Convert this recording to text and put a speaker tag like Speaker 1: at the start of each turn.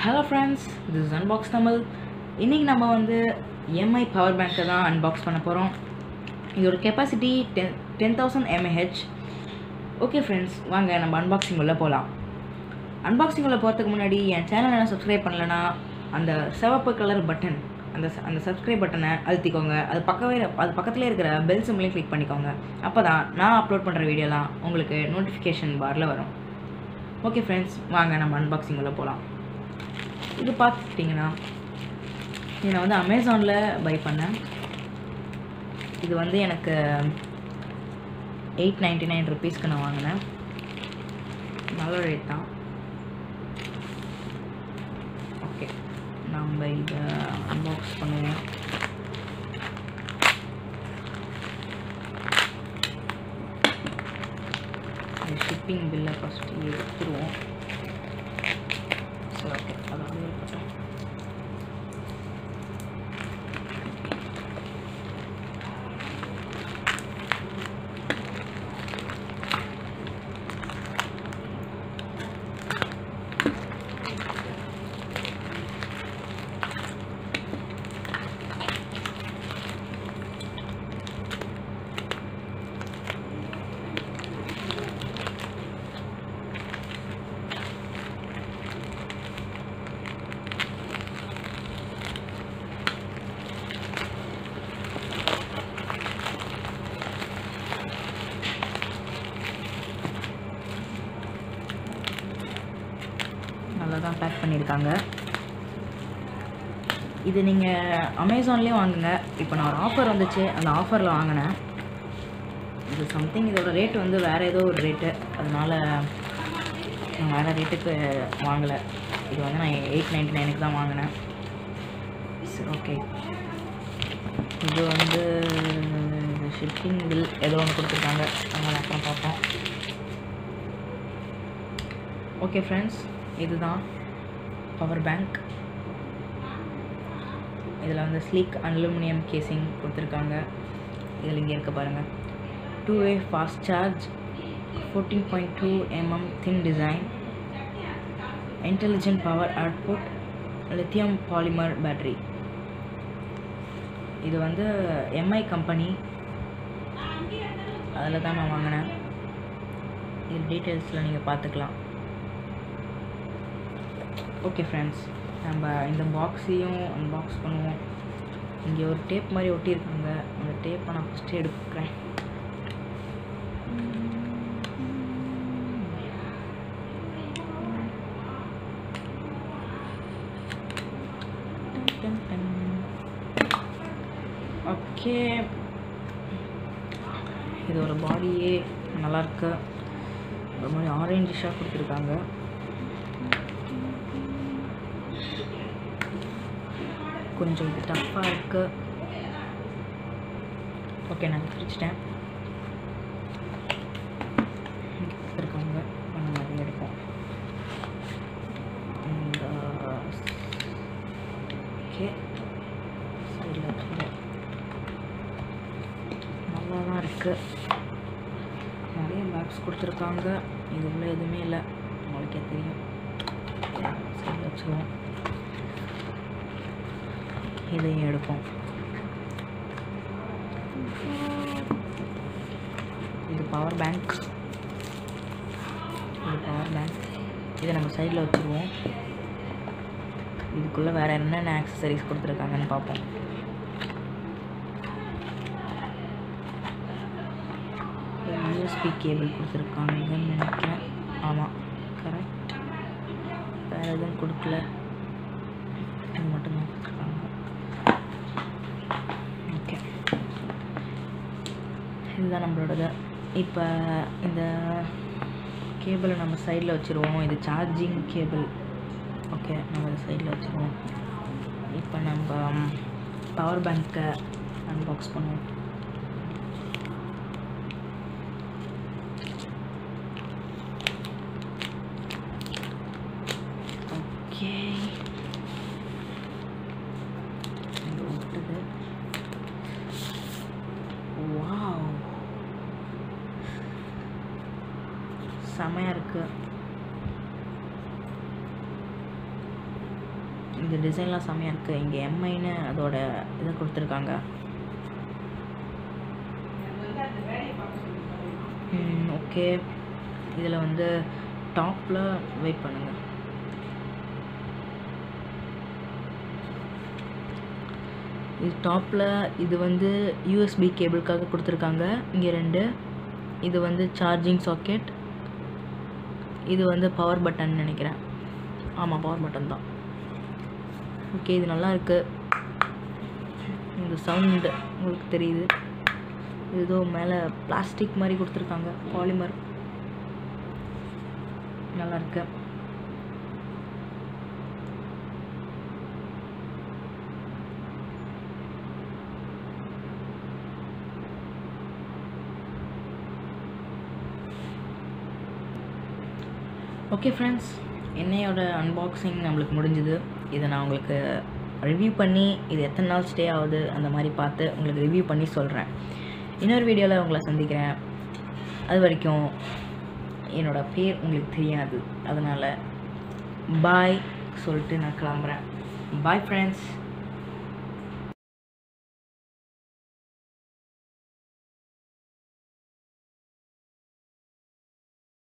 Speaker 1: hello friends this is unbox Tamil இன்றைக்கி நம்ம வந்து எம்ஐ பவர் பேங்க்கை தான் அன்பாக்ஸ் பண்ண போகிறோம் இதோட capacity ten ten thousand mAh okay friends வாங்க நம்ம அன்பாக்சிங் உள்ள போகலாம் அன்பாக்சிங் உள்ள போகிறதுக்கு முன்னாடி என் சேனலை நான் சப்ஸ்கிரைப் பண்ணலனா அந்த சிவப்பு கலர் பட்டன் அந்த ச- அந்த சப்ஸ்கிரைப் பட்டனை அழுத்திக்கோங்க அது பக்கவே அது பக்கத்துலேயே இருக்கிற பெல் சிம்லையும் கிளிக் பண்ணிக்கோங்க அப்போ தான் நான் அப்லோட் பண்ணுற வீடியோலாம் உங்களுக்கு நோட்டிஃபிகேஷன் பாரில் வரும் ஓகே ஃப்ரெண்ட்ஸ் வாங்க நம்ம அன்பாக்சிங் உள்ள போகலாம் இது பார்த்துக்கிட்டிங்கன்னா இதை நான் வந்து அமேசானில் பை பண்ணேன் இது வந்து எனக்கு எயிட் நைன்டி நைன் ருபீஸ்க்கு நான் வாங்கினேன் நல்ல ரேட் தான் ஓகே நம்ம இதை அன்பாக்ஸ் பண்ணுவோம் ஷிப்பிங் பில்லை ஃபஸ்ட்டு எடுத்துருவோம் சரி ஓகே அது அப்படியே இருக்கட்டும் நல்லா தான் பேக் பண்ணியிருக்காங்க இது நீங்கள் அமேசான்லேயும் வாங்குங்க இப்போ நான் ஒரு ஆஃபர் வந்துச்சு அந்த ஆஃபரில் வாங்கினேன் இது சம்திங் இதோட ரேட் வந்து வேறு ஏதோ ஒரு ரேட்டு அதனால் நான் வேறு ரேட்டுக்கு வாங்கலை இது வந்து நான் எயிட் நைன்டி நைனுக்கு தான் வாங்கினேன் சரி ஓகே இது வந்து ஷிப்பிங் பில் ஏதோ ஒன்று கொடுத்துருக்காங்க அதனால் அப்புறம் பார்ப்போம் ஓகே ஃப்ரெண்ட்ஸ் இதுதான் பவர் பேங்க் இதில் வந்து ஸ்லீக் அலுமினியம் கேசிங் கொடுத்துருக்காங்க இதில் இங்கே இருக்க பாருங்கள் two way fast charge fourteen point two mm thin design intelligent power output lithium polymer battery இது வந்து எம்ஐ கம்பெனி அதில் தான் நான் வாங்கினேன் இது டீட்டெயில்ஸில் நீங்கள் பார்த்துக்கலாம் ஓகே ஃப்ரெண்ட்ஸ் நம்ம இந்த பாக்ஸையும் அன்பாக்ஸ் பண்ணுவோம் இங்கே ஒரு டேப் மாதிரி ஒட்டியிருக்காங்க அந்த டேப்பை நான் ஃபஸ்ட்டு எடுக்கிறேன் ஓகே இதோட பாடியே நல்லாயிருக்கு ஒரு மாதிரி ஆரேஞ்சிஷாக கொடுத்துருக்காங்க கொஞ்சம் இது டஃப்பாக இருக்கு ஓகே நான் பிரிச்சிட்டேன் இருக்காங்க நம்ம நிறைய எடுப்போம் ஓகே சைடில் வச்சுருவோம் நல்லா தான் இருக்குது நிறைய பேக்ஸ் கொடுத்துருக்காங்க இது உள்ள எதுவுமே இல்லை உங்களுக்கே தெரியும் சைடில் வச்சுருவோம் இதையும் எடுப்போம் இது பவர் பேங்க் இது பவர் பேங்க் இதை நம்ம சைடில் வச்சுருவோம் இதுக்குள்ளே வேறு என்னென்ன ஆக்சசரிஸ் கொடுத்துருக்காங்கன்னு பார்ப்போம் யூஎஸ்பி கேபிள் கொடுத்துருக்காங்கன்னு நினைக்கிறேன் ஆமாம் கரெக்ட் வேறு எதுவும் கொடுக்கல இது மட்டும்தான் கொடுத்துருக்காங்க ஓகே இதுதான் நம்மளோடது இப்போ இந்த கேபிளை நம்ம சைடில் வச்சுருவோம் இது சார்ஜிங் கேபிள் ஓகே நம்ம இதை சைடில் வச்சுருவோம் இப்போ நம்ம பவர் பேங்க்கை அன்பாக்ஸ் பண்ணுவோம் ஓகே இது ஒட்டுது வாவ் செமையாக இருக்குது இந்த டிசைன்லாம் செம்மையாக இருக்குது இங்கே எம்ஐன்னு அதோட இதை கொடுத்துருக்காங்க ஓகே இதில் வந்து டாப்பில் வெயிட் பண்ணுங்கள் இது டாப்பில் இது வந்து யூஎஸ்பி கேபிளுக்காக கொடுத்துருக்காங்க இங்கே ரெண்டு இது வந்து சார்ஜிங் சாக்கெட் இது வந்து பவர் பட்டன் நினைக்கிறேன் ஆமாம் பவர் பட்டன் தான் ஓகே இது நல்லா இருக்கு இந்த சவுண்டு உங்களுக்கு தெரியுது ஏதோ மேலே பிளாஸ்டிக் மாதிரி கொடுத்துருக்காங்க பாலிமர் நல்லா இருக்கு ஓகே ஃப்ரெண்ட்ஸ் என்னையோட அன்பாக்சிங் நம்மளுக்கு முடிஞ்சுது இதை நான் உங்களுக்கு ரிவ்யூ பண்ணி இது எத்தனை நாள் ஸ்டே ஆகுது அந்த மாதிரி பார்த்து உங்களுக்கு ரிவ்யூ பண்ணி சொல்கிறேன் இன்னொரு வீடியோவில் உங்களை சந்திக்கிறேன் அது வரைக்கும் என்னோடய பேர் உங்களுக்கு தெரியாது அதனால் பாய் சொல்லிட்டு நான் கிளம்புறேன் பாய் ஃப்ரெண்ட்ஸ்